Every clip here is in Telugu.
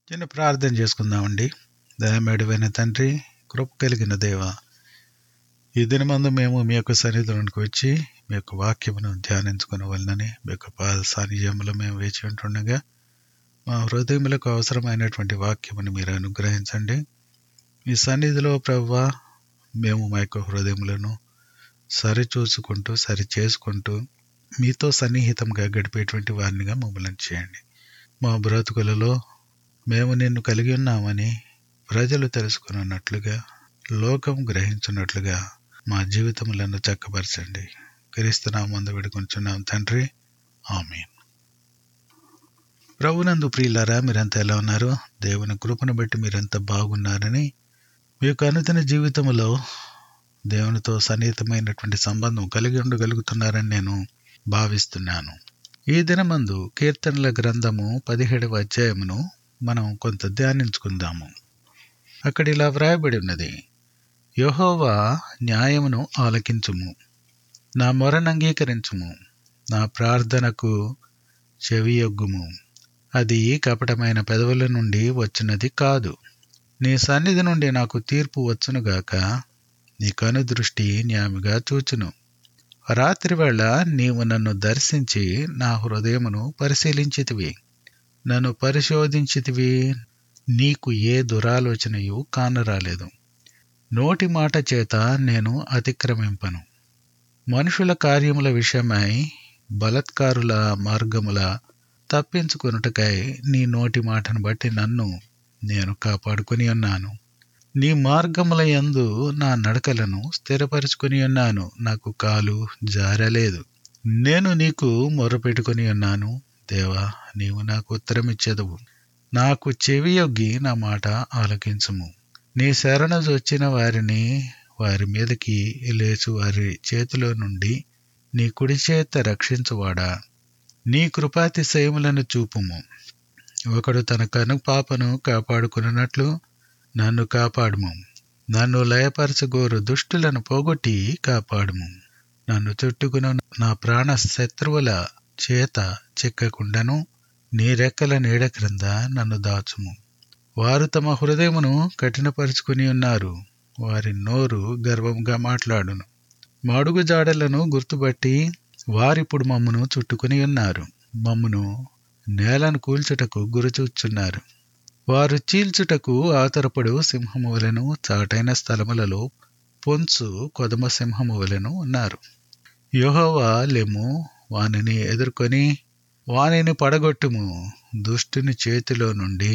చిన్న ప్రార్థన చేసుకుందామండి దయమేడువైన తండ్రి కృప కలిగిన దేవ ఈ దినమందు మేము మీ యొక్క సన్నిధిలోనికి వచ్చి మీ యొక్క వాక్యమును ధ్యానించుకునే వలనని మీ యొక్క పాద సాన్నిధ్యంలో మేము వేచి ఉంటుండగా మా హృదయములకు అవసరమైనటువంటి వాక్యమును మీరు అనుగ్రహించండి మీ సన్నిధిలో ప్రవ్వా మేము మా యొక్క హృదయములను సరి చూసుకుంటూ సరి చేసుకుంటూ మీతో సన్నిహితంగా గడిపేటువంటి వారినిగా మమ్మల్ని చేయండి మా బ్రతుకులలో మేము నిన్ను కలిగి ఉన్నామని ప్రజలు తెలుసుకున్నట్లుగా లోకం గ్రహించున్నట్లుగా మా జీవితములను చక్కపరచండి క్రీస్తునామందు విడుకుంటున్నాం తండ్రి ఆమెన్ ప్రభునందు ప్రియులారా మీరంతా ఎలా ఉన్నారు దేవుని కృపను బట్టి మీరంతా బాగున్నారని మీ యొక్క అనుదిన జీవితంలో దేవునితో సన్నిహితమైనటువంటి సంబంధం కలిగి ఉండగలుగుతున్నారని నేను భావిస్తున్నాను ఈ దినమందు కీర్తనల గ్రంథము పదిహేడవ అధ్యాయమును మనం కొంత ధ్యానించుకుందాము అక్కడ ఇలా వ్రాయబడి ఉన్నది యహోవా న్యాయమును ఆలకించుము నా మొరను అంగీకరించుము నా ప్రార్థనకు చెవియొగ్గుము అది కపటమైన పెదవుల నుండి వచ్చినది కాదు నీ సన్నిధి నుండి నాకు తీర్పు వచ్చునుగాక నీ కనుదృష్టి న్యామిగా చూచును రాత్రివేళ నీవు నన్ను దర్శించి నా హృదయమును పరిశీలించితివి నన్ను పరిశోధించితివి నీకు ఏ దురాలోచనయు కానరాలేదు నోటి మాట చేత నేను అతిక్రమింపను మనుషుల కార్యముల విషయమై బలత్కారుల మార్గముల తప్పించుకొనుటకై నీ నోటి మాటను బట్టి నన్ను నేను కాపాడుకుని ఉన్నాను నీ మార్గముల యందు నా నడకలను స్థిరపరుచుకుని ఉన్నాను నాకు కాలు జారలేదు నేను నీకు మొరపెట్టుకుని ఉన్నాను దేవా నీవు నాకు ఉత్తరమిచ్చేదవు నాకు చెవియొగ్గి నా మాట ఆలకించుము నీ శరణ వచ్చిన వారిని వారి మీదకి లేచు వారి చేతిలో నుండి నీ కుడి చేత రక్షించువాడా నీ కృపాతిశయములను చూపుము ఒకడు తన కను పాపను కాపాడుకున్నట్లు నన్ను కాపాడుము నన్ను లయపరచగోరు దుష్టులను పోగొట్టి కాపాడుము నన్ను చుట్టుకున్న నా ప్రాణ శత్రువుల చేత చిక్కకుండాను నీ రెక్కల నీడ క్రింద నన్ను దాచుము వారు తమ హృదయమును కఠినపరుచుకుని ఉన్నారు వారి నోరు గర్వంగా మాట్లాడును మడుగు జాడలను గుర్తుపట్టి వారిప్పుడు మమ్మను చుట్టుకుని ఉన్నారు మమ్మను నేలను కూల్చుటకు గురిచూచున్నారు వారు చీల్చుటకు ఆతరపడు సింహము వలెను చాటైన స్థలములలో పొంచు కొదమ సింహము వలెను ఉన్నారు యోహోవా లెమ్ము వానిని ఎదుర్కొని వానిని పడగొట్టుము దుష్టుని చేతిలో నుండి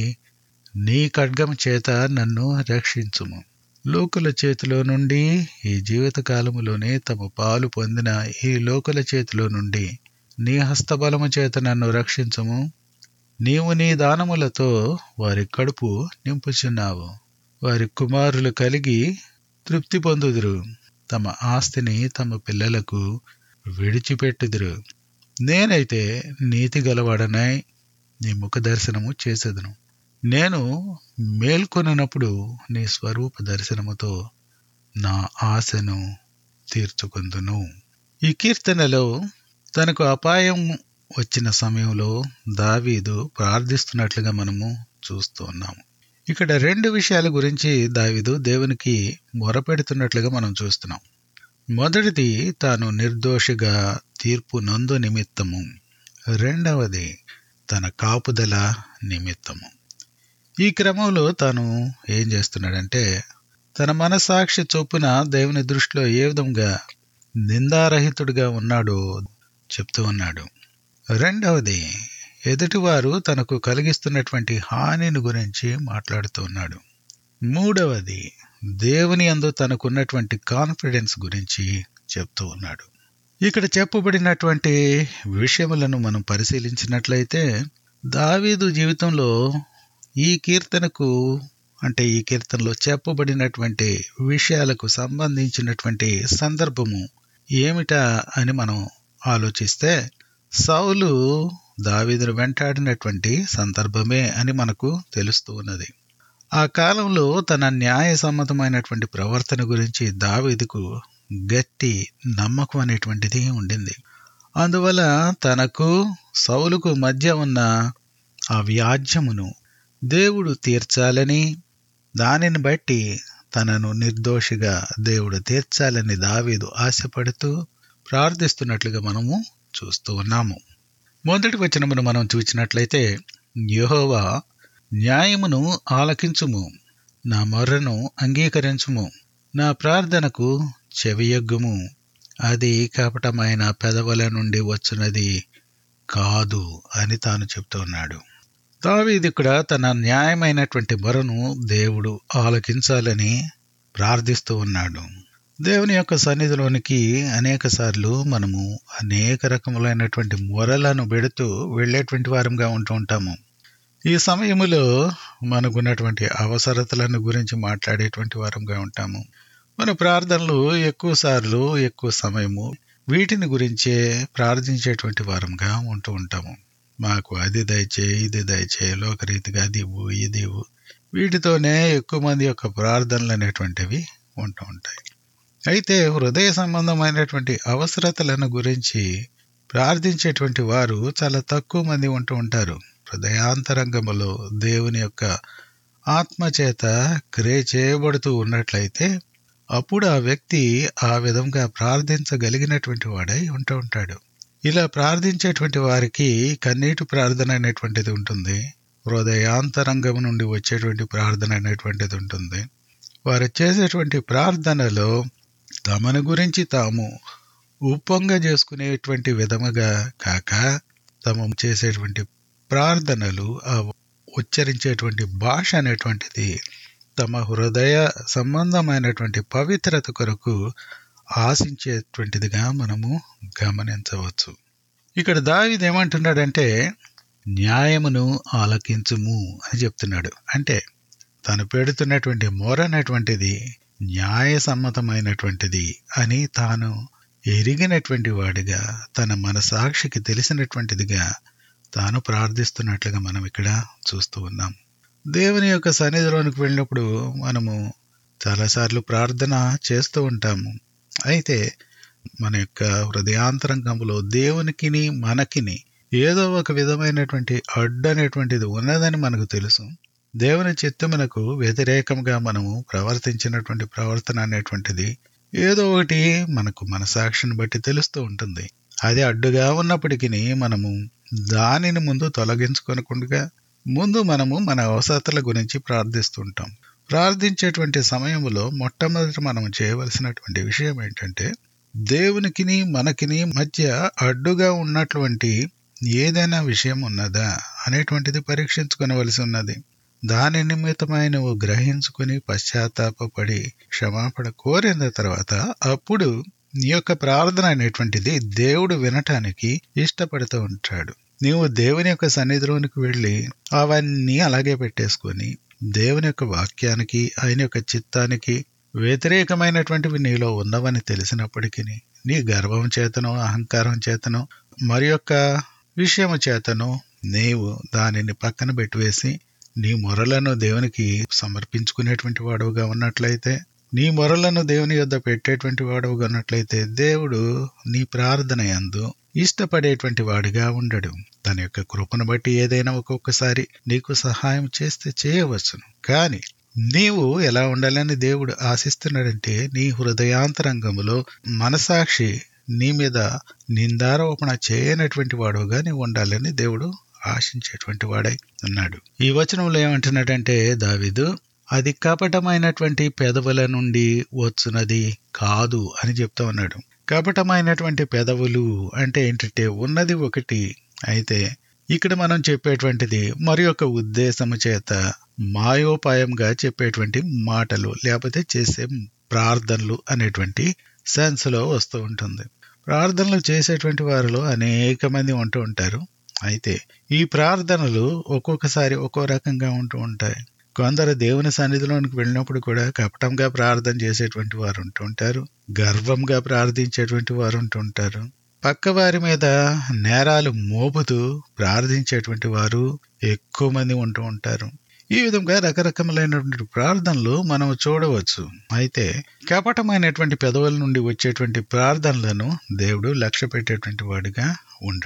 నీ ఖడ్గం చేత నన్ను రక్షించుము లోకుల చేతిలో నుండి ఈ జీవితకాలములోనే తమ పాలు పొందిన ఈ లోకుల చేతిలో నుండి నీ హస్తబలము చేత నన్ను రక్షించుము నీవు నీ దానములతో వారి కడుపు నింపుచున్నావు వారి కుమారులు కలిగి తృప్తి పొందుదురు తమ ఆస్తిని తమ పిల్లలకు విడిచిపెట్టుదురు నేనైతే నీతి గలవాడనై నీ ముఖ దర్శనము చేసేదను నేను మేల్కొనినప్పుడు నీ స్వరూప దర్శనముతో నా ఆశను తీర్చుకుందును ఈ కీర్తనలో తనకు అపాయం వచ్చిన సమయంలో దావీదు ప్రార్థిస్తున్నట్లుగా మనము చూస్తూ ఉన్నాము ఇక్కడ రెండు విషయాల గురించి దావీదు దేవునికి మొరపెడుతున్నట్లుగా మనం చూస్తున్నాం మొదటిది తాను నిర్దోషిగా తీర్పు నందు నిమిత్తము రెండవది తన కాపుదల నిమిత్తము ఈ క్రమంలో తాను ఏం చేస్తున్నాడంటే తన మనసాక్షి చొప్పున దేవుని దృష్టిలో ఏ విధంగా నిందారహితుడిగా ఉన్నాడో చెప్తూ ఉన్నాడు రెండవది ఎదుటివారు తనకు కలిగిస్తున్నటువంటి హానిని గురించి మాట్లాడుతూ ఉన్నాడు మూడవది దేవుని అందు తనకున్నటువంటి కాన్ఫిడెన్స్ గురించి చెప్తూ ఉన్నాడు ఇక్కడ చెప్పబడినటువంటి విషయములను మనం పరిశీలించినట్లయితే దావీదు జీవితంలో ఈ కీర్తనకు అంటే ఈ కీర్తనలో చెప్పబడినటువంటి విషయాలకు సంబంధించినటువంటి సందర్భము ఏమిటా అని మనం ఆలోచిస్తే సౌలు దావీదును వెంటాడినటువంటి సందర్భమే అని మనకు తెలుస్తూ ఉన్నది ఆ కాలంలో తన న్యాయ సమ్మతమైనటువంటి ప్రవర్తన గురించి దావీదుకు గట్టి నమ్మకం అనేటువంటిది ఉండింది అందువల్ల తనకు సౌలుకు మధ్య ఉన్న ఆ వ్యాజ్యమును దేవుడు తీర్చాలని దానిని బట్టి తనను నిర్దోషిగా దేవుడు తీర్చాలని దావీదు ఆశపడుతూ ప్రార్థిస్తున్నట్లుగా మనము చూస్తూ ఉన్నాము మొదటి వచనమును మనం చూసినట్లయితే యెహోవా న్యాయమును ఆలకించుము నా మొర్రను అంగీకరించుము నా ప్రార్థనకు చెవియొగ్గుము అది కపటమైన పెదవుల నుండి వచ్చినది కాదు అని తాను చెప్తూ ఉన్నాడు దావీదు ఇక్కడ తన న్యాయమైనటువంటి మొరను దేవుడు ఆలకించాలని ప్రార్థిస్తూ ఉన్నాడు దేవుని యొక్క సన్నిధిలోనికి అనేక సార్లు మనము అనేక రకములైనటువంటి మొరలను పెడుతూ వెళ్ళేటువంటి వారంగా ఉంటూ ఉంటాము ఈ సమయములో మనకున్నటువంటి అవసరతలను గురించి మాట్లాడేటువంటి వారంగా ఉంటాము మన ప్రార్థనలు ఎక్కువ సార్లు ఎక్కువ సమయము వీటిని గురించే ప్రార్థించేటువంటి వారంగా ఉంటూ ఉంటాము మాకు అది దయచే ఇది దయచే లోకరీతిగా అది ఇవ్వు ఇది ఇవ్వు వీటితోనే ఎక్కువ మంది యొక్క ప్రార్థనలు అనేటువంటివి ఉంటూ ఉంటాయి అయితే హృదయ సంబంధమైనటువంటి అవసరతలను గురించి ప్రార్థించేటువంటి వారు చాలా తక్కువ మంది ఉంటూ ఉంటారు హృదయాంతరంగములో దేవుని యొక్క ఆత్మచేత క్రియ చేయబడుతూ ఉన్నట్లయితే అప్పుడు ఆ వ్యక్తి ఆ విధంగా ప్రార్థించగలిగినటువంటి వాడై ఉంటూ ఉంటాడు ఇలా ప్రార్థించేటువంటి వారికి కన్నీటి ప్రార్థన అనేటువంటిది ఉంటుంది హృదయాంతరంగం నుండి వచ్చేటువంటి ప్రార్థన అనేటువంటిది ఉంటుంది వారు చేసేటువంటి ప్రార్థనలో తమను గురించి తాము ఉప్పొంగ చేసుకునేటువంటి విధముగా కాక తాము చేసేటువంటి ప్రార్థనలు ఆ ఉచ్చరించేటువంటి భాష అనేటువంటిది తమ హృదయ సంబంధమైనటువంటి పవిత్రత కొరకు ఆశించేటువంటిదిగా మనము గమనించవచ్చు ఇక్కడ దావిది ఏమంటున్నాడంటే న్యాయమును ఆలకించుము అని చెప్తున్నాడు అంటే తను పెడుతున్నటువంటి మొర అనేటువంటిది న్యాయసమ్మతమైనటువంటిది అని తాను ఎరిగినటువంటి వాడిగా తన మనసాక్షికి తెలిసినటువంటిదిగా తాను ప్రార్థిస్తున్నట్లుగా మనం ఇక్కడ చూస్తూ ఉన్నాం దేవుని యొక్క సన్నిధిలోనికి వెళ్ళినప్పుడు మనము చాలాసార్లు ప్రార్థన చేస్తూ ఉంటాము అయితే మన యొక్క హృదయాంతరంగంలో దేవునికిని మనకిని ఏదో ఒక విధమైనటువంటి అడ్డు అనేటువంటిది ఉన్నదని మనకు తెలుసు దేవుని చిత్తమునకు వ్యతిరేకంగా మనము ప్రవర్తించినటువంటి ప్రవర్తన అనేటువంటిది ఏదో ఒకటి మనకు మనసాక్షిని బట్టి తెలుస్తూ ఉంటుంది అది అడ్డుగా ఉన్నప్పటికీ మనము దానిని ముందు తొలగించుకొనకుండా ముందు మనము మన అవసరతల గురించి ప్రార్థిస్తుంటాం ప్రార్థించేటువంటి సమయంలో మొట్టమొదటి మనం చేయవలసినటువంటి విషయం ఏంటంటే దేవునికిని మనకిని మధ్య అడ్డుగా ఉన్నటువంటి ఏదైనా విషయం ఉన్నదా అనేటువంటిది పరీక్షించుకొనవలసి ఉన్నది దాని నిమిత్తమై నువ్వు గ్రహించుకుని పశ్చాత్తాపడి క్షమాపణ కోరిన తర్వాత అప్పుడు నీ యొక్క ప్రార్థన అనేటువంటిది దేవుడు వినటానికి ఇష్టపడుతూ ఉంటాడు నీవు దేవుని యొక్క సన్నిధిలోనికి వెళ్ళి అవన్నీ అలాగే పెట్టేసుకొని దేవుని యొక్క వాక్యానికి ఆయన యొక్క చిత్తానికి వ్యతిరేకమైనటువంటివి నీలో ఉన్నవని తెలిసినప్పటికీ నీ గర్వం చేతనో అహంకారం చేతనో మరి యొక్క విషయము చేతనో నీవు దానిని పక్కన పెట్టివేసి నీ మొరలను దేవునికి సమర్పించుకునేటువంటి వాడుగా ఉన్నట్లయితే నీ మొరలను దేవుని యొద్ద పెట్టేటువంటి వాడుగా ఉన్నట్లయితే దేవుడు నీ ప్రార్థన యందు ఇష్టపడేటువంటి వాడిగా ఉండడు తన యొక్క కృపను బట్టి ఏదైనా ఒక్కొక్కసారి నీకు సహాయం చేస్తే చేయవచ్చును కానీ నీవు ఎలా ఉండాలని దేవుడు ఆశిస్తున్నాడంటే నీ హృదయాంతరంగములో మనసాక్షి నీ మీద నిందారోపణ చేయనటువంటి వాడుగా నీవు ఉండాలని దేవుడు ఆశించేటువంటి వాడై ఉన్నాడు ఈ వచనంలో ఏమంటున్నాడంటే దావిదు అది కపటమైనటువంటి పెదవుల నుండి వచ్చునది కాదు అని చెప్తా ఉన్నాడు కపటమైనటువంటి పెదవులు అంటే ఏంటంటే ఉన్నది ఒకటి అయితే ఇక్కడ మనం చెప్పేటువంటిది మరి ఒక ఉద్దేశము చేత మాయోపాయంగా చెప్పేటువంటి మాటలు లేకపోతే చేసే ప్రార్థనలు అనేటువంటి సెన్స్లో వస్తూ ఉంటుంది ప్రార్థనలు చేసేటువంటి వారిలో అనేక మంది ఉంటూ ఉంటారు అయితే ఈ ప్రార్థనలు ఒక్కొక్కసారి ఒక్కో రకంగా ఉంటూ ఉంటాయి కొందరు దేవుని సన్నిధిలోనికి వెళ్ళినప్పుడు కూడా కపటంగా ప్రార్థన చేసేటువంటి వారు ఉంటూ ఉంటారు గర్వంగా ప్రార్థించేటువంటి వారు ఉంటూ ఉంటారు పక్క వారి మీద నేరాలు మోపుతూ ప్రార్థించేటువంటి వారు ఎక్కువ మంది ఉంటూ ఉంటారు ఈ విధంగా రకరకములైనటువంటి ప్రార్థనలు మనం చూడవచ్చు అయితే కపటమైనటువంటి పెదవుల నుండి వచ్చేటువంటి ప్రార్థనలను దేవుడు లక్ష్య పెట్టేటువంటి వాడిగా ఉండడు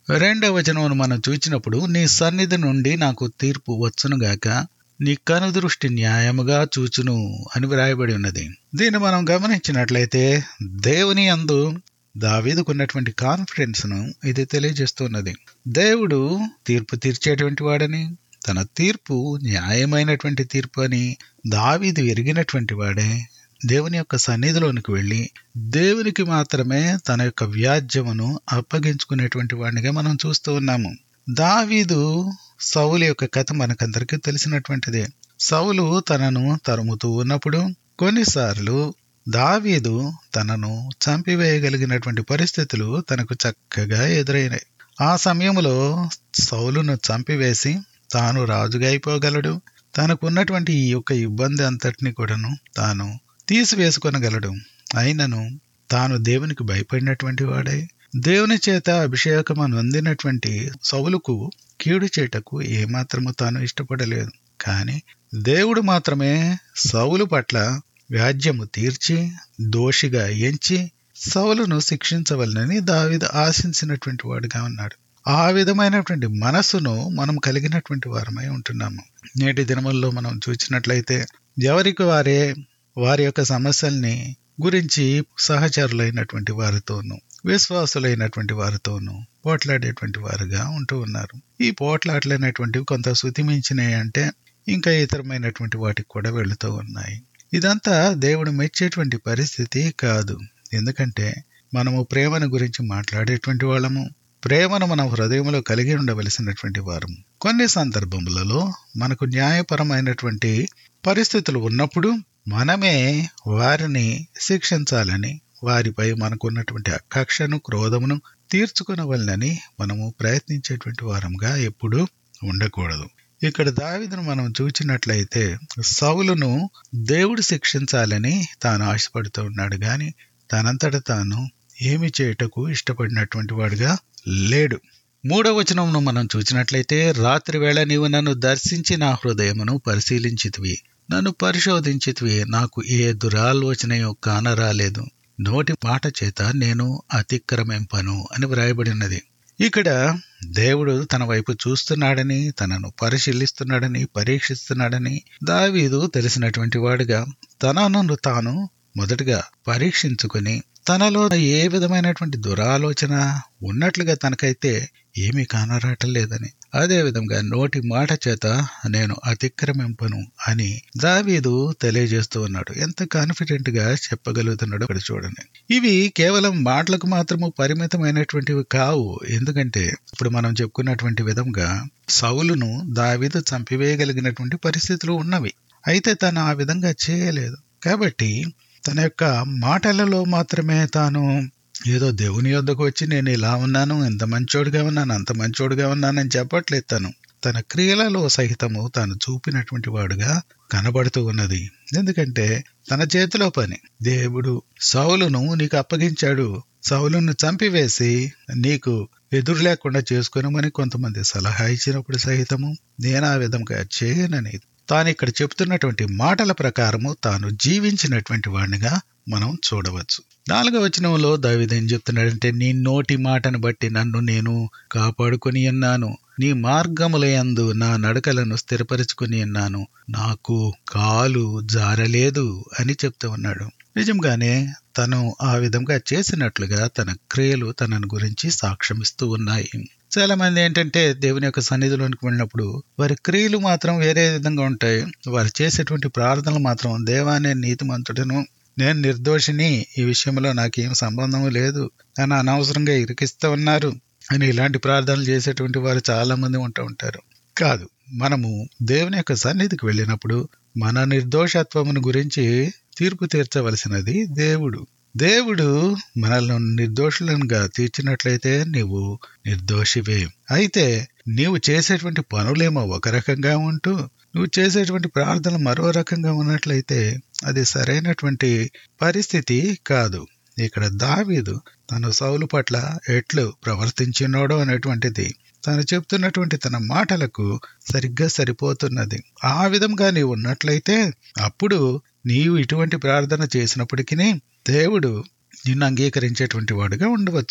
రెండవ వచనం మనం చూచినప్పుడు నీ సన్నిధి నుండి నాకు తీర్పు వచ్చునుగాక నీ కనుదృష్టి న్యాయముగా చూచును అని వ్రాయబడి ఉన్నది దీన్ని మనం గమనించినట్లయితే దేవుని అందు దావీదుకున్నటువంటి కాన్ఫిడెన్స్ ను ఇది తెలియజేస్తున్నది దేవుడు తీర్పు తీర్చేటువంటి వాడని తన తీర్పు న్యాయమైనటువంటి తీర్పు అని దావీదు ఎరిగినటువంటి వాడే దేవుని యొక్క సన్నిధిలోనికి వెళ్ళి దేవునికి మాత్రమే తన యొక్క వ్యాజ్యమును అప్పగించుకునేటువంటి వాడినిగా మనం చూస్తూ ఉన్నాము దావీదు సౌలు యొక్క కథ మనకందరికీ తెలిసినటువంటిదే సౌలు తనను తరుముతూ ఉన్నప్పుడు కొన్నిసార్లు దావీదు తనను చంపివేయగలిగినటువంటి పరిస్థితులు తనకు చక్కగా ఎదురైనాయి ఆ సమయంలో సౌలును చంపివేసి తాను రాజుగా అయిపోగలడు తనకున్నటువంటి ఈ యొక్క ఇబ్బంది అంతటిని కూడాను తాను తీసివేసుకొనగలడు అయినను తాను దేవునికి భయపడినటువంటి వాడై దేవుని చేత అభిషేకం నొందినటువంటి సౌలుకు కీడు చేటకు ఏమాత్రము తాను ఇష్టపడలేదు కానీ దేవుడు మాత్రమే సౌలు పట్ల వ్యాజ్యము తీర్చి దోషిగా ఎంచి సౌలును శిక్షించవలనని దావిద ఆశించినటువంటి వాడుగా ఉన్నాడు ఆ విధమైనటువంటి మనస్సును మనం కలిగినటువంటి వారమై ఉంటున్నాము నేటి దినముల్లో మనం చూసినట్లయితే ఎవరికి వారే వారి యొక్క సమస్యల్ని గురించి సహచరులైనటువంటి వారితోనూ విశ్వాసులైనటువంటి వారితోనూ పోట్లాడేటువంటి వారుగా ఉంటూ ఉన్నారు ఈ పోట్లాటలైనటువంటివి కొంత శుతిమించినాయి అంటే ఇంకా ఇతరమైనటువంటి వాటికి కూడా వెళుతూ ఉన్నాయి ఇదంతా దేవుడు మెచ్చేటువంటి పరిస్థితి కాదు ఎందుకంటే మనము ప్రేమను గురించి మాట్లాడేటువంటి వాళ్ళము ప్రేమను మన హృదయంలో కలిగి ఉండవలసినటువంటి వారము కొన్ని సందర్భములలో మనకు న్యాయపరమైనటువంటి పరిస్థితులు ఉన్నప్పుడు మనమే వారిని శిక్షించాలని వారిపై మనకున్నటువంటి కక్షను క్రోధమును తీర్చుకునవలనని మనము ప్రయత్నించేటువంటి వారంగా ఎప్పుడు ఉండకూడదు ఇక్కడ దావిదను మనం చూచినట్లయితే సౌలును దేవుడు శిక్షించాలని తాను ఆశపడుతూ ఉన్నాడు గాని తనంతట తాను ఏమి చేయుటకు ఇష్టపడినటువంటి వాడుగా లేడు మూడవ వచనమును మనం చూసినట్లయితే రాత్రి వేళ నీవు నన్ను దర్శించి నా హృదయమును పరిశీలించితివి నన్ను పరిశోధించితివి నాకు ఏ దురాలోచనయో కానరాలేదు నోటి మాట చేత నేను అతిక్రమింపను అని వ్రాయబడినది ఇక్కడ దేవుడు తన వైపు చూస్తున్నాడని తనను పరిశీలిస్తున్నాడని పరీక్షిస్తున్నాడని దావీదు తెలిసినటువంటి వాడుగా తనను తాను మొదటగా పరీక్షించుకుని తనలో ఏ విధమైనటువంటి దురాలోచన ఉన్నట్లుగా తనకైతే ఏమీ కానరాటలేదని అదే విధంగా నోటి మాట చేత నేను అతిక్రమింపను అని దావీదు తెలియజేస్తూ ఉన్నాడు ఎంత కాన్ఫిడెంట్ గా చెప్పగలుగుతున్నాడో అక్కడ చూడండి ఇవి కేవలం మాటలకు మాత్రము పరిమితమైనటువంటివి కావు ఎందుకంటే ఇప్పుడు మనం చెప్పుకున్నటువంటి విధంగా సౌలును దావీదు చంపివేయగలిగినటువంటి పరిస్థితులు ఉన్నవి అయితే తను ఆ విధంగా చేయలేదు కాబట్టి తన యొక్క మాటలలో మాత్రమే తాను ఏదో దేవుని యొద్దకు వచ్చి నేను ఇలా ఉన్నాను ఎంత మంచోడుగా ఉన్నాను అంత మంచోడుగా ఉన్నానని చెప్పట్లేదు తను తన క్రియలలో సహితము తాను చూపినటువంటి వాడుగా కనబడుతూ ఉన్నది ఎందుకంటే తన చేతిలో పని దేవుడు సౌలును నీకు అప్పగించాడు సౌలును చంపివేసి నీకు ఎదురు లేకుండా చేసుకునమని కొంతమంది సలహా ఇచ్చినప్పుడు సహితము నేను ఆ విధంగా చేయనని తాను ఇక్కడ చెప్తున్నటువంటి మాటల ప్రకారము తాను జీవించినటువంటి వాడినిగా మనం చూడవచ్చు నాలుగవ వచనంలో దావిదేం చెప్తున్నాడంటే నీ నోటి మాటను బట్టి నన్ను నేను కాపాడుకొని ఉన్నాను నీ మార్గములయందు నా నడకలను స్థిరపరుచుకుని ఉన్నాను నాకు కాలు జారలేదు అని చెప్తూ ఉన్నాడు నిజంగానే తను ఆ విధంగా చేసినట్లుగా తన క్రియలు తనను గురించి సాక్ష్యమిస్తూ ఉన్నాయి చాలా మంది ఏంటంటే దేవుని యొక్క సన్నిధిలోనికి వెళ్ళినప్పుడు వారి క్రియలు మాత్రం వేరే విధంగా ఉంటాయి వారు చేసేటువంటి ప్రార్థనలు మాత్రం దేవానే నీతిమంతుడను నేను నిర్దోషిని ఈ విషయంలో నాకేం సంబంధం లేదు అని అనవసరంగా ఇరికిస్తూ ఉన్నారు అని ఇలాంటి ప్రార్థనలు చేసేటువంటి వారు చాలా మంది ఉంటూ ఉంటారు కాదు మనము దేవుని యొక్క సన్నిధికి వెళ్ళినప్పుడు మన నిర్దోషత్వమును గురించి తీర్పు తీర్చవలసినది దేవుడు దేవుడు మనల్ని నిర్దోషులనుగా తీర్చినట్లయితే నీవు నిర్దోషివే అయితే నీవు చేసేటువంటి పనులేమో ఒక రకంగా ఉంటూ నువ్వు చేసేటువంటి ప్రార్థనలు మరో రకంగా ఉన్నట్లయితే అది సరైనటువంటి పరిస్థితి కాదు ఇక్కడ దావీదు తన సౌలు పట్ల ఎట్లు ప్రవర్తించినాడో అనేటువంటిది తను చెప్తున్నటువంటి తన మాటలకు సరిగ్గా సరిపోతున్నది ఆ విధంగా నీవు ఉన్నట్లయితే అప్పుడు నీవు ఇటువంటి ప్రార్థన చేసినప్పటికీ దేవుడు నిన్ను అంగీకరించేటువంటి వాడుగా ఉండవచ్చు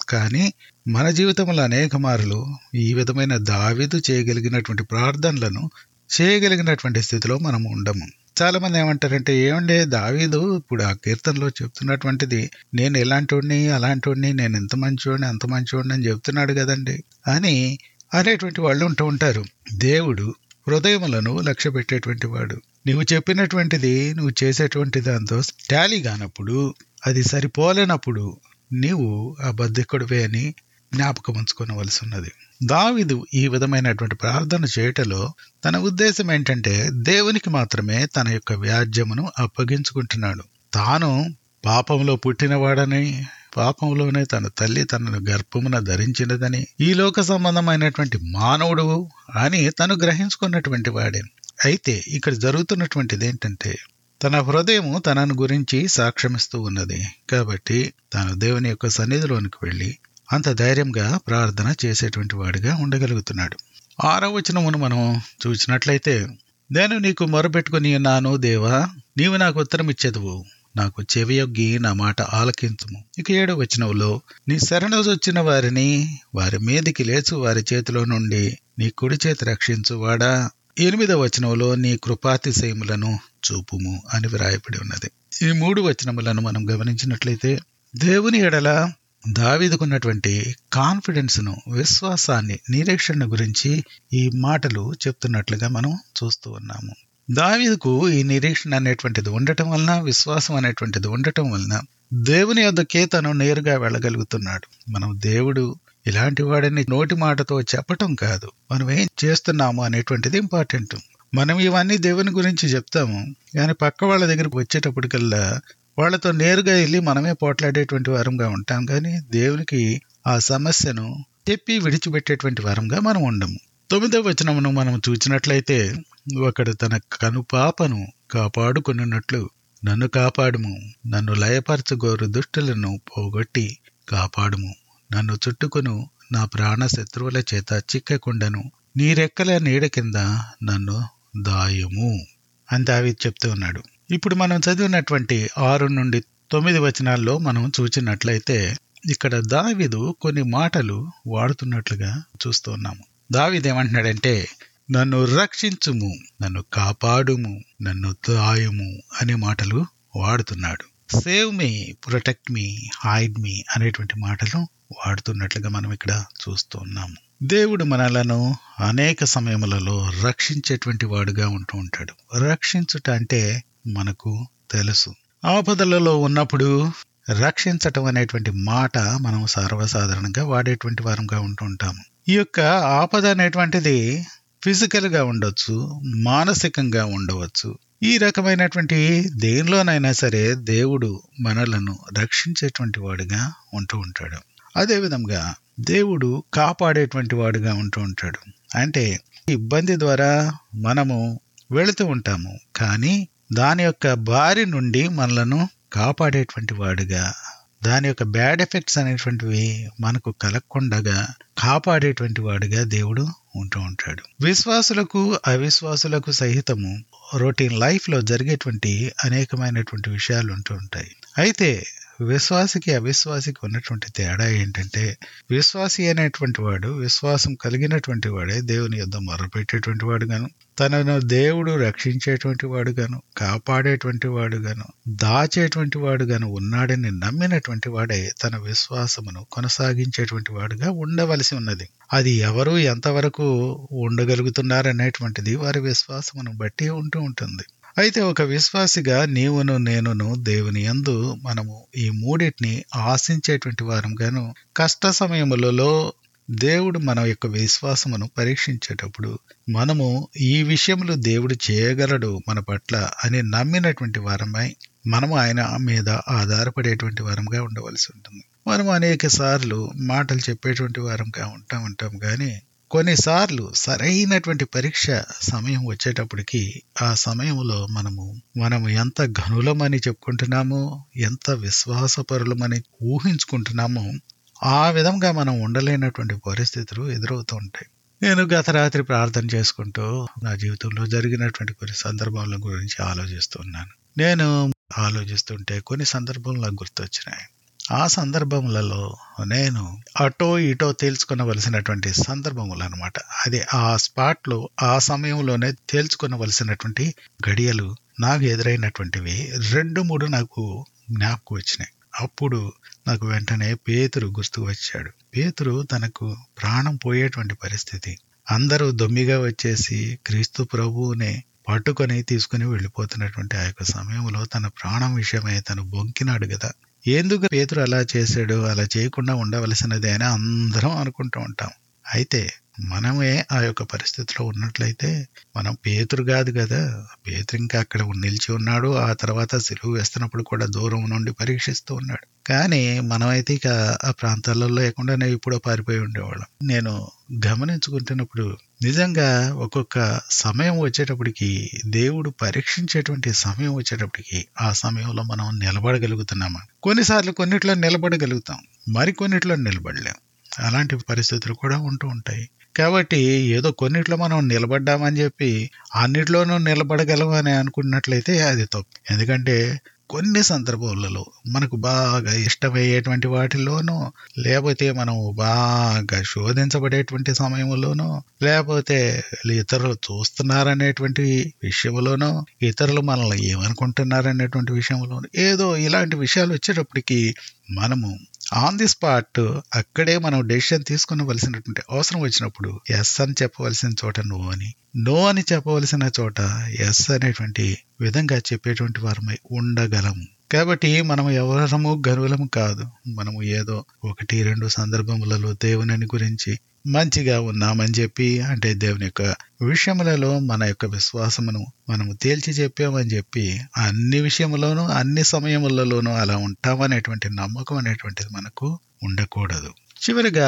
కానీ మన జీవితంలో అనేక మార్లు ఈ విధమైన దావీదు చేయగలిగినటువంటి ప్రార్థనలను చేయగలిగినటువంటి స్థితిలో మనం ఉండము చాలా మంది ఏమంటారంటే ఏమండే దావీదు ఇప్పుడు ఆ కీర్తనలో చెప్తున్నటువంటిది నేను ఇలాంటి అలాంటి నేను ఎంత మంచివాడిని అంత మంచివాడిని అని చెప్తున్నాడు కదండి అని అనేటువంటి వాళ్ళు ఉంటూ ఉంటారు దేవుడు హృదయములను లక్ష్య పెట్టేటువంటి వాడు నువ్వు చెప్పినటువంటిది నువ్వు చేసేటువంటి దాంతో టాలీ కానప్పుడు అది సరిపోలేనప్పుడు నీవు ఆ బద్దెక్కుడివే అని జ్ఞాపకం ఉంచుకోవలసి ఉన్నది దావిదు ఈ విధమైనటువంటి ప్రార్థన చేయటలో తన ఉద్దేశం ఏంటంటే దేవునికి మాత్రమే తన యొక్క వ్యాజ్యమును అప్పగించుకుంటున్నాడు తాను పాపంలో పుట్టినవాడని పాపంలోనే తన తల్లి తనను గర్భమున ధరించినదని ఈ లోక సంబంధమైనటువంటి మానవుడు అని తను గ్రహించుకున్నటువంటి వాడే అయితే ఇక్కడ జరుగుతున్నటువంటిది ఏంటంటే తన హృదయము తనను గురించి సాక్ష్యమిస్తూ ఉన్నది కాబట్టి తాను దేవుని యొక్క సన్నిధిలోనికి వెళ్ళి అంత ధైర్యంగా ప్రార్థన చేసేటువంటి వాడిగా ఉండగలుగుతున్నాడు ఆరో వచనమును మనం చూసినట్లయితే నేను నీకు మొరపెట్టుకుని ఉన్నాను దేవా నీవు నాకు ఉత్తరం ఇచ్చేదువు నాకు చెవియొగ్గి నా మాట ఆలకించుము ఇక ఏడో వచనంలో నీ శరణు వచ్చిన వారిని వారి మీదికి లేచు వారి చేతిలో నుండి నీ కుడి చేతి రక్షించు వాడా ఎనిమిదవ వచనంలో నీ కృపాతిశయములను చూపుము అని వ్రాయబడి ఉన్నది ఈ మూడు వచనములను మనం గమనించినట్లయితే దేవుని ఎడల దావీదుకున్నటువంటి కాన్ఫిడెన్స్ ను విశ్వాసాన్ని నిరీక్షణ గురించి ఈ మాటలు చెప్తున్నట్లుగా మనం చూస్తూ ఉన్నాము దావీదుకు ఈ నిరీక్షణ అనేటువంటిది ఉండటం వలన విశ్వాసం అనేటువంటిది ఉండటం వలన దేవుని యొద్దకే తను నేరుగా వెళ్ళగలుగుతున్నాడు మనం దేవుడు ఇలాంటి వాడిని నోటి మాటతో చెప్పటం కాదు మనం ఏం చేస్తున్నాము అనేటువంటిది ఇంపార్టెంట్ మనం ఇవన్నీ దేవుని గురించి చెప్తాము కానీ పక్క వాళ్ళ దగ్గరికి వచ్చేటప్పటికల్లా వాళ్ళతో నేరుగా వెళ్ళి మనమే పోట్లాడేటువంటి వారంగా ఉంటాం కానీ దేవునికి ఆ సమస్యను చెప్పి విడిచిపెట్టేటువంటి వారంగా మనం ఉండము తొమ్మిదవ వచనమును మనం చూసినట్లయితే ఒకడు తన కనుపాపను కాపాడుకున్నట్లు నన్ను కాపాడుము నన్ను లయపరచగోరు దుష్టులను పోగొట్టి కాపాడుము నన్ను చుట్టుకును నా ప్రాణ శత్రువుల చేత చిక్కకుండను నీ రెక్కల నీడ కింద నన్ను దాయము అని దావి చెప్తూ ఉన్నాడు ఇప్పుడు మనం చదివినటువంటి ఆరు నుండి తొమ్మిది వచనాల్లో మనం చూచినట్లయితే ఇక్కడ దావిదు కొన్ని మాటలు వాడుతున్నట్లుగా చూస్తూ ఉన్నాము దావిది ఏమంటున్నాడంటే నన్ను రక్షించుము నన్ను కాపాడుము నన్ను దాయము అనే మాటలు వాడుతున్నాడు save me protect me hide me అనేటువంటి మాటలు వాడుతున్నట్లుగా మనం ఇక్కడ చూస్తూ ఉన్నాము దేవుడు మనలను అనేక సమయములలో రక్షించేటువంటి వాడుగా ఉంటూ ఉంటాడు రక్షించుట అంటే మనకు తెలుసు ఆపదలలో ఉన్నప్పుడు రక్షించటం అనేటువంటి మాట మనం సర్వసాధారణంగా వాడేటువంటి వారంగా ఉంటూ ఉంటాము ఈ యొక్క ఆపద అనేటువంటిది ఫిజికల్ గా ఉండొచ్చు మానసికంగా ఉండవచ్చు ఈ రకమైనటువంటి దేనిలోనైనా సరే దేవుడు మనలను రక్షించేటువంటి వాడుగా ఉంటూ ఉంటాడు అదేవిధంగా దేవుడు కాపాడేటువంటి వాడుగా ఉంటూ ఉంటాడు అంటే ఇబ్బంది ద్వారా మనము వెళుతూ ఉంటాము కానీ దాని యొక్క బారి నుండి మనలను కాపాడేటువంటి వాడుగా దాని యొక్క బ్యాడ్ ఎఫెక్ట్స్ అనేటువంటివి మనకు కలగకుండగా కాపాడేటువంటి వాడుగా దేవుడు ఉంటూ ఉంటాడు విశ్వాసులకు అవిశ్వాసులకు సహితము రొటీన్ లైఫ్ లో జరిగేటువంటి అనేకమైనటువంటి విషయాలు ఉంటూ ఉంటాయి అయితే విశ్వాసికి అవిశ్వాసికి ఉన్నటువంటి తేడా ఏంటంటే విశ్వాసి అనేటువంటి వాడు విశ్వాసం కలిగినటువంటి వాడే దేవుని యుద్ధ మొరపెట్టేటువంటి వాడు గాను తనను దేవుడు రక్షించేటువంటి వాడు గాను కాపాడేటువంటి వాడు గాను దాచేటువంటి వాడు గాను ఉన్నాడని నమ్మినటువంటి వాడే తన విశ్వాసమును కొనసాగించేటువంటి వాడుగా ఉండవలసి ఉన్నది అది ఎవరు ఎంతవరకు ఉండగలుగుతున్నారనేటువంటిది వారి విశ్వాసమును బట్టి ఉంటూ ఉంటుంది అయితే ఒక విశ్వాసిగా నీవును నేనును దేవుని యందు మనము ఈ మూడింటిని ఆశించేటువంటి వారంగాను కష్ట సమయములలో దేవుడు మన యొక్క విశ్వాసమును పరీక్షించేటప్పుడు మనము ఈ విషయంలో దేవుడు చేయగలడు మన పట్ల అని నమ్మినటువంటి వారమై మనము ఆయన మీద ఆధారపడేటువంటి వారంగా ఉండవలసి ఉంటుంది మనము అనేక సార్లు మాటలు చెప్పేటువంటి వారంగా ఉంటాం ఉంటాం కానీ కొన్నిసార్లు సరైనటువంటి పరీక్ష సమయం వచ్చేటప్పటికి ఆ సమయంలో మనము మనము ఎంత ఘనులమని చెప్పుకుంటున్నామో ఎంత విశ్వాసపరులమని ఊహించుకుంటున్నామో ఆ విధంగా మనం ఉండలేనటువంటి పరిస్థితులు ఎదురవుతూ ఉంటాయి నేను గత రాత్రి ప్రార్థన చేసుకుంటూ నా జీవితంలో జరిగినటువంటి కొన్ని సందర్భాల గురించి ఆలోచిస్తున్నాను నేను ఆలోచిస్తుంటే కొన్ని సందర్భాలు నాకు గుర్తొచ్చినాయి ఆ సందర్భములలో నేను అటో ఇటో తేల్చుకొనవలసినటువంటి సందర్భములు అనమాట అది ఆ స్పాట్లో ఆ సమయంలోనే తేల్చుకొనవలసినటువంటి గడియలు నాకు ఎదురైనటువంటివి రెండు మూడు నాకు జ్ఞాపకం వచ్చినాయి అప్పుడు నాకు వెంటనే పేతురు గుర్తుకు వచ్చాడు పేతురు తనకు ప్రాణం పోయేటువంటి పరిస్థితి అందరూ దొమ్మిగా వచ్చేసి క్రీస్తు ప్రభువునే పట్టుకొని తీసుకుని వెళ్ళిపోతున్నటువంటి ఆ యొక్క సమయంలో తన ప్రాణం విషయమై తను బొంకినాడు కదా ఎందుకు పేతురు అలా చేశాడు అలా చేయకుండా ఉండవలసినది అని అందరం అనుకుంటూ ఉంటాం అయితే మనమే ఆ యొక్క పరిస్థితిలో ఉన్నట్లయితే మనం పేతురు కాదు కదా పేతురు ఇంకా అక్కడ నిలిచి ఉన్నాడు ఆ తర్వాత సిలువు వేస్తున్నప్పుడు కూడా దూరం నుండి పరీక్షిస్తూ ఉన్నాడు కానీ మనమైతే ఇక ఆ ప్రాంతాలలో లేకుండానే ఇప్పుడు పారిపోయి ఉండేవాళ్ళం నేను గమనించుకుంటున్నప్పుడు నిజంగా ఒక్కొక్క సమయం వచ్చేటప్పటికి దేవుడు పరీక్షించేటువంటి సమయం వచ్చేటప్పటికి ఆ సమయంలో మనం నిలబడగలుగుతున్నామా కొన్నిసార్లు కొన్నిట్లో నిలబడగలుగుతాం మరికొన్నిట్లో నిలబడలేం అలాంటి పరిస్థితులు కూడా ఉంటూ ఉంటాయి కాబట్టి ఏదో కొన్నిట్లో మనం నిలబడ్డామని చెప్పి అన్నిట్లోనూ నిలబడగలమని అనుకున్నట్లయితే అది తప్పు ఎందుకంటే కొన్ని సందర్భాలలో మనకు బాగా ఇష్టమయ్యేటువంటి వాటిల్లోనూ లేకపోతే మనం బాగా శోధించబడేటువంటి సమయంలోనూ లేకపోతే ఇతరులు చూస్తున్నారనేటువంటి విషయంలోనూ ఇతరులు మనల్ని ఏమనుకుంటున్నారనేటువంటి విషయంలోనూ ఏదో ఇలాంటి విషయాలు వచ్చేటప్పటికి మనము ఆన్ ది స్పాట్ అక్కడే మనం డెసిషన్ తీసుకునవలసినటువంటి అవసరం వచ్చినప్పుడు ఎస్ అని చెప్పవలసిన చోట నో అని నో అని చెప్పవలసిన చోట ఎస్ అనేటువంటి విధంగా చెప్పేటువంటి వారమై ఉండగలము కాబట్టి మనం ఎవరము గర్వులము కాదు మనము ఏదో ఒకటి రెండు సందర్భములలో దేవుని గురించి మంచిగా ఉన్నామని చెప్పి అంటే దేవుని యొక్క విషయములలో మన యొక్క విశ్వాసమును మనము తేల్చి చెప్పామని చెప్పి అన్ని విషయములోనూ అన్ని సమయములలోనూ అలా ఉంటామనేటువంటి నమ్మకం అనేటువంటిది మనకు ఉండకూడదు చివరిగా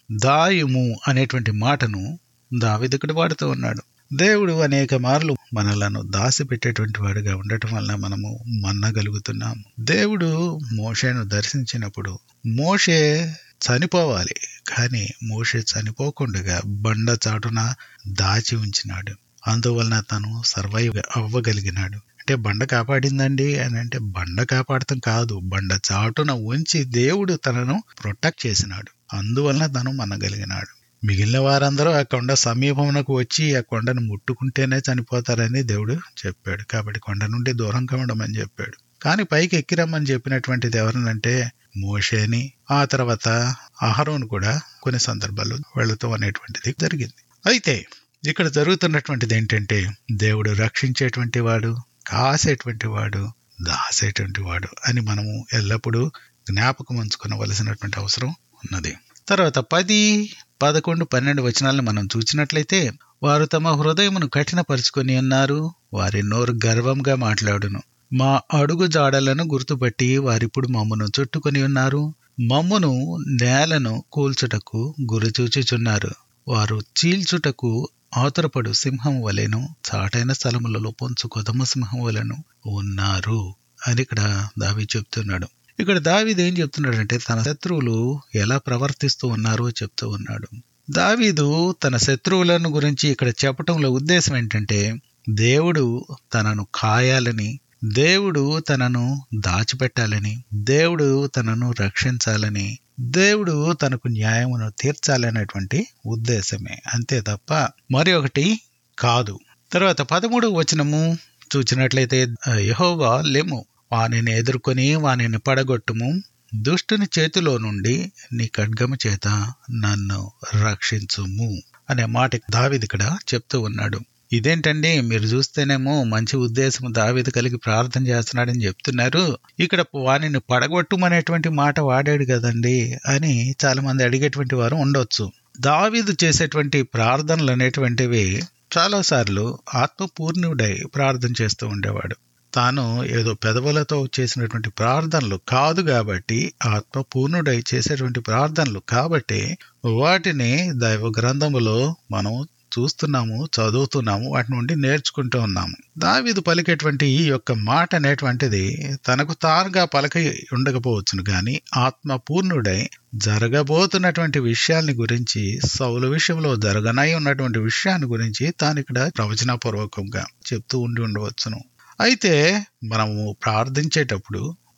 దాయుము అనేటువంటి మాటను దావిదకుడు వాడుతూ ఉన్నాడు దేవుడు అనేక మార్లు మనలను దాసిపెట్టేటువంటి వాడుగా ఉండటం వలన మనము మన్నగలుగుతున్నాము దేవుడు మోషేను దర్శించినప్పుడు మోషే చనిపోవాలి కానీ మోషే చనిపోకుండా బండ చాటున దాచి ఉంచినాడు అందువలన తను సర్వైవ్ అవ్వగలిగినాడు అంటే బండ కాపాడిందండి అని అంటే బండ కాపాడటం కాదు బండ చాటున ఉంచి దేవుడు తనను ప్రొటెక్ట్ చేసినాడు అందువలన తను మనగలిగినాడు మిగిలిన వారందరూ ఆ కొండ సమీపమునకు వచ్చి ఆ కొండను ముట్టుకుంటేనే చనిపోతారని దేవుడు చెప్పాడు కాబట్టి కొండ నుండి దూరంగా ఉండమని చెప్పాడు కానీ పైకి ఎక్కిరమ్మని చెప్పినటువంటిది ఎవరినంటే మోషేని ఆ తర్వాత అహరోను కూడా కొన్ని సందర్భాల్లో వెళుతూ అనేటువంటిది జరిగింది అయితే ఇక్కడ జరుగుతున్నటువంటిది ఏంటంటే దేవుడు రక్షించేటువంటి వాడు కాసేటువంటి వాడు దాసేటువంటి వాడు అని మనము ఎల్లప్పుడూ జ్ఞాపకం ఉంచుకోవలసినటువంటి అవసరం ఉన్నది తర్వాత పది పదకొండు పన్నెండు వచనాలను మనం చూసినట్లయితే వారు తమ హృదయమును కఠినపరుచుకొని ఉన్నారు వారి నోరు గర్వంగా మాట్లాడును మా అడుగు జాడలను గుర్తుపట్టి వారిప్పుడు మమ్మను చుట్టుకొని ఉన్నారు మమ్మును నేలను కూల్చుటకు గురిచూచుచున్నారు వారు చీల్చుటకు ఆతురపడు సింహం వలెను చాటైన స్థలములలో పొంచు కొదమ సింహం వలెను ఉన్నారు అని ఇక్కడ దావి చెప్తున్నాడు ఇక్కడ దావీదు ఏం చెప్తున్నాడంటే తన శత్రువులు ఎలా ప్రవర్తిస్తూ ఉన్నారో చెప్తూ ఉన్నాడు దావీదు తన శత్రువులను గురించి ఇక్కడ చెప్పటంలో ఉద్దేశం ఏంటంటే దేవుడు తనను కాయాలని దేవుడు తనను దాచిపెట్టాలని దేవుడు తనను రక్షించాలని దేవుడు తనకు న్యాయమును తీర్చాలనేటువంటి ఉద్దేశమే అంతే తప్ప మరి ఒకటి కాదు తర్వాత పదమూడు వచనము చూచినట్లయితే యహోవా లెము వానిని ఎదుర్కొని వానిని పడగొట్టుము దుష్టుని చేతిలో నుండి నీ ఖడ్గము చేత నన్ను రక్షించుము అనే మాట దావిది ఇక్కడ చెప్తూ ఉన్నాడు ఇదేంటండి మీరు చూస్తేనేమో మంచి ఉద్దేశం దావిది కలిగి ప్రార్థన చేస్తున్నాడని చెప్తున్నారు ఇక్కడ వానిని పడగొట్టుమనేటువంటి మాట వాడాడు కదండి అని చాలా మంది అడిగేటువంటి వారు ఉండొచ్చు దావిదు చేసేటువంటి ప్రార్థనలు అనేటువంటివి చాలాసార్లు ఆత్మపూర్ణుడై ప్రార్థన చేస్తూ ఉండేవాడు తాను ఏదో పెదవులతో చేసినటువంటి ప్రార్థనలు కాదు కాబట్టి ఆత్మపూర్ణుడై చేసేటువంటి ప్రార్థనలు కాబట్టి వాటిని దైవ గ్రంథములో మనం చూస్తున్నాము చదువుతున్నాము వాటి నుండి నేర్చుకుంటూ ఉన్నాము దావిదు పలికేటువంటి ఈ యొక్క మాట అనేటువంటిది తనకు తానుగా పలక ఉండకపోవచ్చును కానీ ఆత్మ పూర్ణుడై జరగబోతున్నటువంటి విషయాల్ని గురించి సౌల విషయంలో జరగనై ఉన్నటువంటి విషయాన్ని గురించి తాను ఇక్కడ ప్రవచనపూర్వకంగా చెప్తూ ఉండి ఉండవచ్చును అయితే మనము ప్రార్థించేటప్పుడు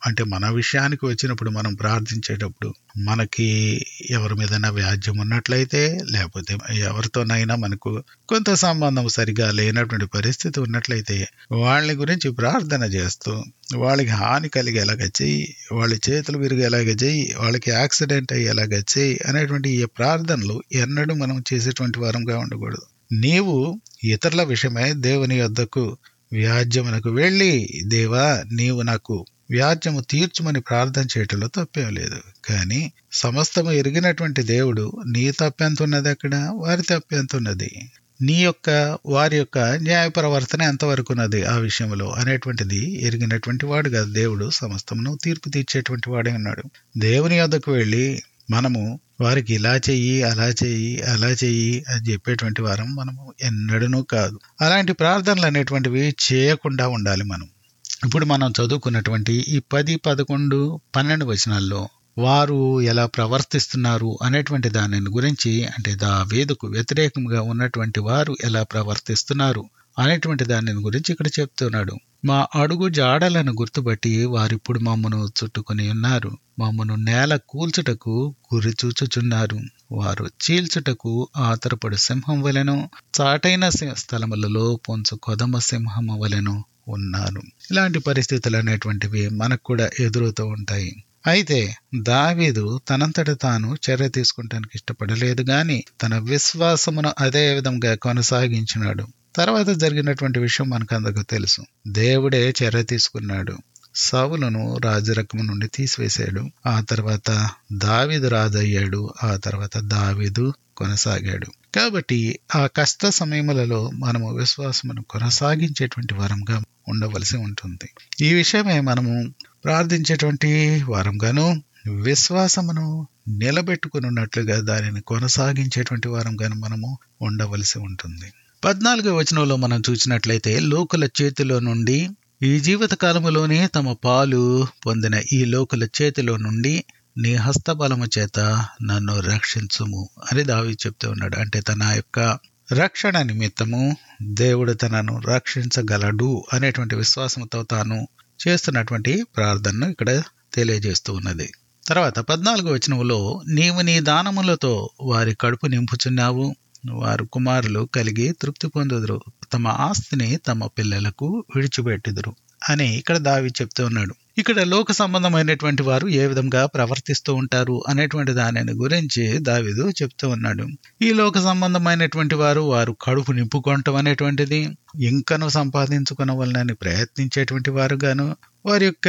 అంటే మన విషయానికి వచ్చినప్పుడు మనం ప్రార్థించేటప్పుడు మనకి ఎవరి మీదైనా వ్యాజ్యం ఉన్నట్లయితే లేకపోతే ఎవరితోనైనా మనకు కొంత సంబంధం సరిగా లేనటువంటి పరిస్థితి ఉన్నట్లయితే వాళ్ళని గురించి ప్రార్థన చేస్తూ వాళ్ళకి హాని కలిగేలాగా చెయ్యి వాళ్ళ చేతులు విరిగేలాగా చెయ్యి వాళ్ళకి యాక్సిడెంట్ అయ్యేలాగా చెయ్యి అనేటువంటి ఈ ప్రార్థనలు ఎన్నడూ మనం చేసేటువంటి వారంగా ఉండకూడదు నీవు ఇతరుల విషయమై దేవుని యొద్దకు వ్యాజ్యమునకు వెళ్ళి దేవా నీవు నాకు వ్యాజ్యము తీర్చుమని ప్రార్థన చేయటంలో తప్పేం లేదు కానీ సమస్తము ఎరిగినటువంటి దేవుడు నీ తప్పెంత ఉన్నది అక్కడ వారి తప్పెంత ఉన్నది నీ యొక్క వారి యొక్క న్యాయ ప్రవర్తన ఎంతవరకు ఉన్నది ఆ విషయంలో అనేటువంటిది ఎరిగినటువంటి వాడు కాదు దేవుడు సమస్తమును తీర్పు తీర్చేటువంటి వాడే ఉన్నాడు దేవుని యొద్దకు వెళ్ళి మనము వారికి ఇలా చెయ్యి అలా చెయ్యి అలా చెయ్యి అని చెప్పేటువంటి వారం మనము ఎన్నడూ కాదు అలాంటి ప్రార్థనలు అనేటువంటివి చేయకుండా ఉండాలి మనం ఇప్పుడు మనం చదువుకున్నటువంటి ఈ పది పదకొండు పన్నెండు వచనాల్లో వారు ఎలా ప్రవర్తిస్తున్నారు అనేటువంటి దానిని గురించి అంటే దా వేదకు వ్యతిరేకంగా ఉన్నటువంటి వారు ఎలా ప్రవర్తిస్తున్నారు అనేటువంటి దానిని గురించి ఇక్కడ చెప్తున్నాడు మా అడుగు జాడలను గుర్తుపట్టి వారిప్పుడు మమ్మను చుట్టుకుని ఉన్నారు మమ్మను నేల కూల్చుటకు గురి చూచుచున్నారు వారు చీల్చుటకు ఆతరపడు సింహం వలెను చాటైన స్థలములలో పొంచు కొదమ సింహం వలెను ఉన్నారు ఇలాంటి పరిస్థితులు అనేటువంటివి మనకు కూడా ఎదురవుతూ ఉంటాయి అయితే దావీదు తనంతట తాను చర్య తీసుకుంటానికి ఇష్టపడలేదు గాని తన విశ్వాసమును అదే విధంగా కొనసాగించినాడు తర్వాత జరిగినటువంటి విషయం మనకందరికీ తెలుసు దేవుడే చర్య తీసుకున్నాడు సవులను రాజరకము నుండి తీసివేశాడు ఆ తర్వాత దావీదు రాజయ్యాడు ఆ తర్వాత దావీదు కొనసాగాడు కాబట్టి ఆ కష్ట సమయములలో మనము విశ్వాసమును కొనసాగించేటువంటి వరంగా ఉండవలసి ఉంటుంది ఈ విషయమే మనము ప్రార్థించేటువంటి వారంగాను విశ్వాసమును నిలబెట్టుకుని ఉన్నట్లుగా దానిని కొనసాగించేటువంటి వారంగాను మనము ఉండవలసి ఉంటుంది పద్నాలుగో వచనంలో మనం చూసినట్లయితే లోకుల చేతిలో నుండి ఈ జీవిత కాలములోనే తమ పాలు పొందిన ఈ లోకుల చేతిలో నుండి నీ హస్తబలము చేత నన్ను రక్షించుము అని దావి చెప్తూ ఉన్నాడు అంటే తన యొక్క రక్షణ నిమిత్తము దేవుడు తనను రక్షించగలడు అనేటువంటి విశ్వాసంతో తాను చేస్తున్నటువంటి ప్రార్థనను ఇక్కడ తెలియజేస్తూ ఉన్నది తర్వాత పద్నాలుగు వచనంలో నీవు నీ దానములతో వారి కడుపు నింపుచున్నావు వారు కుమారులు కలిగి తృప్తి పొందుదురు తమ ఆస్తిని తమ పిల్లలకు విడిచిపెట్టుదురు అని ఇక్కడ దావి చెప్తూ ఉన్నాడు ఇక్కడ లోక సంబంధమైనటువంటి వారు ఏ విధంగా ప్రవర్తిస్తూ ఉంటారు అనేటువంటి దానిని గురించి దావిదు చెప్తూ ఉన్నాడు ఈ లోక సంబంధమైనటువంటి వారు వారు కడుపు నింపుకోవటం అనేటువంటిది ఇంకను సంపాదించుకునవలనని ప్రయత్నించేటువంటి వారు గాను వారి యొక్క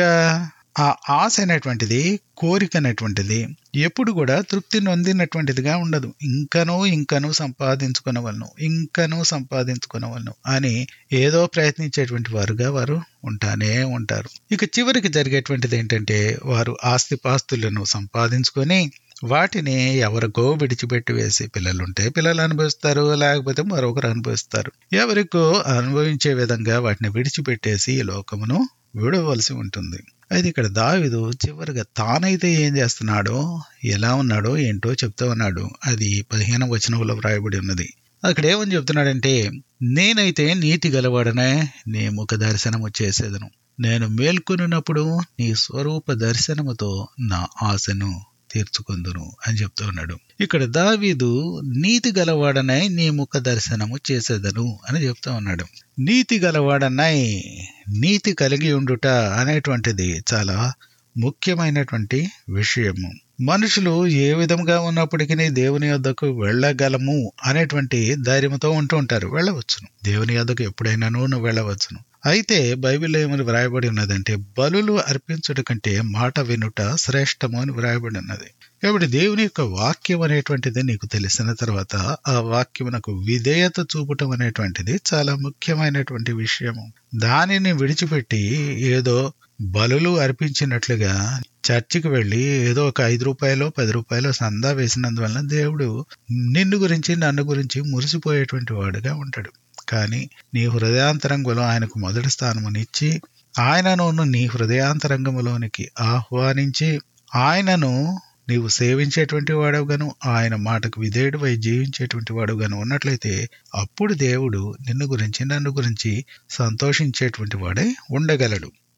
ఆ ఆశ అనేటువంటిది కోరిక అనేటువంటిది ఎప్పుడు కూడా తృప్తి నొందినటువంటిదిగా ఉండదు ఇంకనూ ఇంకనూ సంపాదించుకునవలను ఇంకనూ సంపాదించుకునవలను అని ఏదో ప్రయత్నించేటువంటి వారుగా వారు ఉంటానే ఉంటారు ఇక చివరికి జరిగేటువంటిది ఏంటంటే వారు ఆస్తిపాస్తులను సంపాదించుకొని వాటిని ఎవరికో విడిచిపెట్టి వేసి పిల్లలుంటే పిల్లలు అనుభవిస్తారు లేకపోతే మరొకరు అనుభవిస్తారు ఎవరికో అనుభవించే విధంగా వాటిని విడిచిపెట్టేసి ఈ లోకమును విడవలసి ఉంటుంది అయితే ఇక్కడ దావిదు చివరిగా తానైతే ఏం చేస్తున్నాడో ఎలా ఉన్నాడో ఏంటో చెప్తా ఉన్నాడు అది పదిహేను వచనంలో వ్రాయబడి ఉన్నది అక్కడ ఏమని చెప్తున్నాడంటే నేనైతే నీతి గలవాడనే నీ ముఖ దర్శనము చేసేదను నేను మేల్కొనున్నప్పుడు నీ స్వరూప దర్శనముతో నా ఆశను తీర్చుకుందును అని చెప్తూ ఉన్నాడు ఇక్కడ దావీదు నీతి గలవాడనై నీ ముఖ దర్శనము చేసేదను అని చెప్తా ఉన్నాడు నీతి గలవాడనై నీతి కలిగి ఉండుట అనేటువంటిది చాలా ముఖ్యమైనటువంటి విషయము మనుషులు ఏ విధంగా ఉన్నప్పటికీ దేవుని యొద్దకు వెళ్ళగలము అనేటువంటి ధైర్యంతో ఉంటూ ఉంటారు వెళ్ళవచ్చును దేవుని యొద్దకు ఎప్పుడైనాను నువ్వు వెళ్ళవచ్చును అయితే బైబిల్ ఏమని వ్రాయబడి ఉన్నదంటే బలులు అర్పించుట కంటే మాట వినుట శ్రేష్టము అని వ్రాయబడి ఉన్నది కాబట్టి దేవుని యొక్క వాక్యం అనేటువంటిది నీకు తెలిసిన తర్వాత ఆ వాక్యమునకు విధేయత చూపటం అనేటువంటిది చాలా ముఖ్యమైనటువంటి విషయము దానిని విడిచిపెట్టి ఏదో బలులు అర్పించినట్లుగా చర్చికి వెళ్ళి ఏదో ఒక ఐదు రూపాయలు పది రూపాయలు సందా వేసినందువలన దేవుడు నిన్ను గురించి నన్ను గురించి మురిసిపోయేటువంటి వాడుగా ఉంటాడు కానీ నీ హృదయాంతరంగంలో ఆయనకు మొదటి స్థానమునిచ్చి ఆయనను నీ హృదయాంతరంగములోనికి ఆహ్వానించి ఆయనను నీవు సేవించేటువంటి వాడవుగాను ఆయన మాటకు విధేయుడిపై జీవించేటువంటి వాడుగాను ఉన్నట్లయితే అప్పుడు దేవుడు నిన్ను గురించి నన్ను గురించి సంతోషించేటువంటి వాడై ఉండగలడు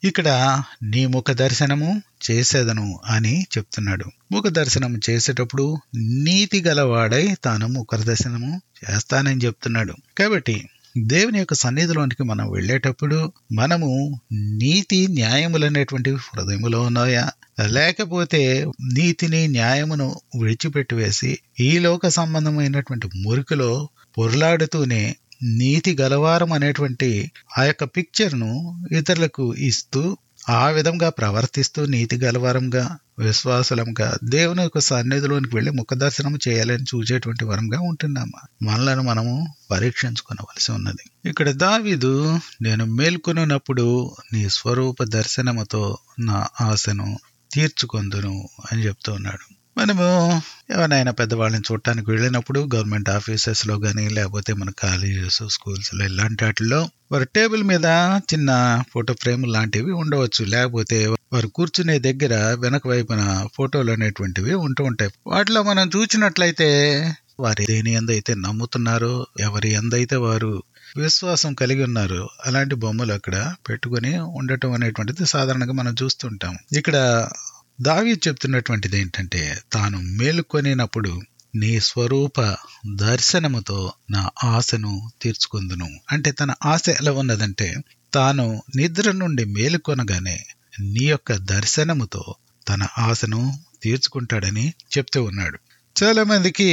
ఇక్కడ నీ ముఖ దర్శనము చేసేదను అని చెప్తున్నాడు ముఖ దర్శనం చేసేటప్పుడు నీతి గలవాడై తాను ముఖ దర్శనము చేస్తానని చెప్తున్నాడు కాబట్టి దేవుని యొక్క సన్నిధిలోనికి మనం వెళ్ళేటప్పుడు మనము నీతి న్యాయములు అనేటువంటివి హృదయములో ఉన్నాయా లేకపోతే నీతిని న్యాయమును విడిచిపెట్టి వేసి ఈ లోక సంబంధమైనటువంటి మురికిలో పొరలాడుతూనే నీతి గలవారం అనేటువంటి ఆ యొక్క పిక్చర్ను ఇతరులకు ఇస్తూ ఆ విధంగా ప్రవర్తిస్తూ నీతి గలవారంగా విశ్వాసులంగా దేవుని యొక్క సన్నిధిలోనికి వెళ్ళి ముఖదర్శనం చేయాలని చూసేటువంటి వరంగా ఉంటున్నామా మనలను మనము పరీక్షించుకోవలసి ఉన్నది ఇక్కడ దావీదు నేను మేల్కొనున్నప్పుడు నీ స్వరూప దర్శనముతో నా ఆశను తీర్చుకొందును అని చెప్తూ ఉన్నాడు మనము ఎవరైనా పెద్దవాళ్ళని చూడటానికి వెళ్ళినప్పుడు గవర్నమెంట్ ఆఫీసెస్ లో కానీ లేకపోతే మన కాలేజెస్ స్కూల్స్ లో ఇలాంటి వాటిల్లో వారి టేబుల్ మీద చిన్న ఫోటో ఫ్రేమ్ లాంటివి ఉండవచ్చు లేకపోతే వారు కూర్చునే దగ్గర వెనక వైపున ఫోటోలు అనేటువంటివి ఉంటూ ఉంటాయి వాటిలో మనం చూసినట్లయితే వారి దేని ఎందైతే నమ్ముతున్నారో ఎవరి ఎందైతే వారు విశ్వాసం కలిగి ఉన్నారు అలాంటి బొమ్మలు అక్కడ పెట్టుకుని ఉండటం అనేటువంటిది సాధారణంగా మనం చూస్తుంటాం ఇక్కడ దావి చెప్తున్నటువంటిది ఏంటంటే తాను మేలుకొనినప్పుడు నీ స్వరూప దర్శనముతో నా ఆశను తీర్చుకుందును అంటే తన ఆశ ఎలా ఉన్నదంటే తాను నిద్ర నుండి మేలుకొనగానే నీ యొక్క దర్శనముతో తన ఆశను తీర్చుకుంటాడని చెప్తూ ఉన్నాడు చాలా మందికి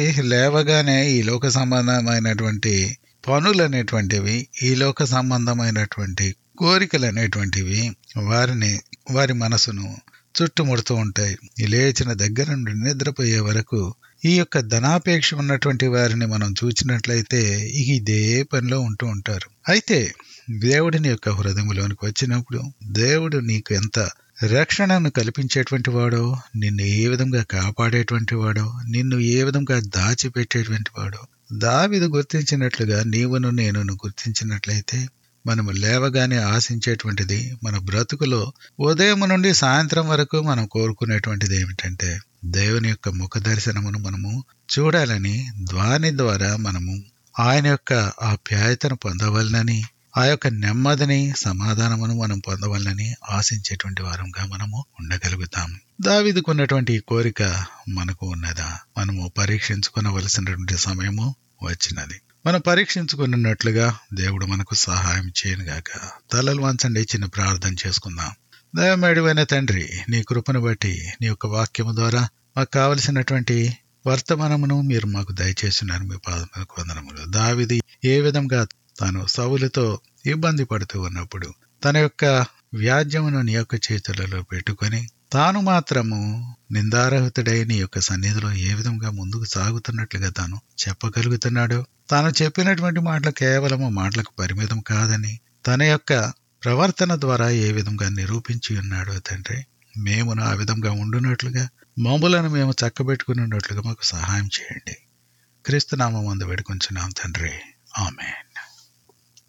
లేవగానే ఈ లోక సంబంధమైనటువంటి పనులు అనేటువంటివి ఈ లోక సంబంధమైనటువంటి కోరికలు అనేటువంటివి వారిని వారి మనసును చుట్టుముడుతూ ఉంటాయి ఈ లేచిన దగ్గర నుండి నిద్రపోయే వరకు ఈ యొక్క ధనాపేక్ష ఉన్నటువంటి వారిని మనం చూసినట్లయితే ఇదే పనిలో ఉంటూ ఉంటారు అయితే దేవుడిని యొక్క హృదయంలోనికి వచ్చినప్పుడు దేవుడు నీకు ఎంత రక్షణను కల్పించేటువంటి వాడో నిన్ను ఏ విధంగా కాపాడేటువంటి వాడో నిన్ను ఏ విధంగా దాచిపెట్టేటువంటి వాడో దావిదు గుర్తించినట్లుగా నీవును నేనును గుర్తించినట్లయితే మనము లేవగానే ఆశించేటువంటిది మన బ్రతుకులో ఉదయం నుండి సాయంత్రం వరకు మనం కోరుకునేటువంటిది ఏమిటంటే దేవుని యొక్క ముఖ దర్శనమును మనము చూడాలని ద్వాని ద్వారా మనము ఆయన యొక్క ఆప్యాయతను పొందవలనని ఆ యొక్క నెమ్మదిని సమాధానమును మనం పొందవాలని ఆశించేటువంటి వారంగా మనము ఉండగలుగుతాం దావిదుకున్నటువంటి ఈ కోరిక మనకు ఉన్నదా మనము పరీక్షించుకునవలసినటువంటి సమయము వచ్చినది మనం పరీక్షించుకున్నట్లుగా దేవుడు మనకు సహాయం చేయనుగాక తలలు వంచండి చిన్న ప్రార్థన చేసుకుందాం దయమేడువైన తండ్రి నీ కృపను బట్టి నీ యొక్క వాక్యము ద్వారా మాకు కావలసినటువంటి వర్తమానమును మీరు మాకు దయచేస్తున్నారు మీ పాదములకు వందనములు దావిది ఏ విధంగా తాను సవులతో ఇబ్బంది పడుతూ ఉన్నప్పుడు తన యొక్క వ్యాజ్యమును నీ యొక్క చేతులలో పెట్టుకొని తాను మాత్రము నిందారహితుడై నీ యొక్క సన్నిధిలో ఏ విధంగా ముందుకు సాగుతున్నట్లుగా తాను చెప్పగలుగుతున్నాడో తాను చెప్పినటువంటి మాటలు కేవలము మాటలకు పరిమితం కాదని తన యొక్క ప్రవర్తన ద్వారా ఏ విధంగా నిరూపించి ఉన్నాడో తండ్రి మేమును ఆ విధంగా ఉండునట్లుగా మమ్ములను మేము చక్కబెట్టుకుని ఉన్నట్లుగా మాకు సహాయం చేయండి క్రీస్తునామం అందు వేడుకొంచున్నాం తండ్రి ఆమెన్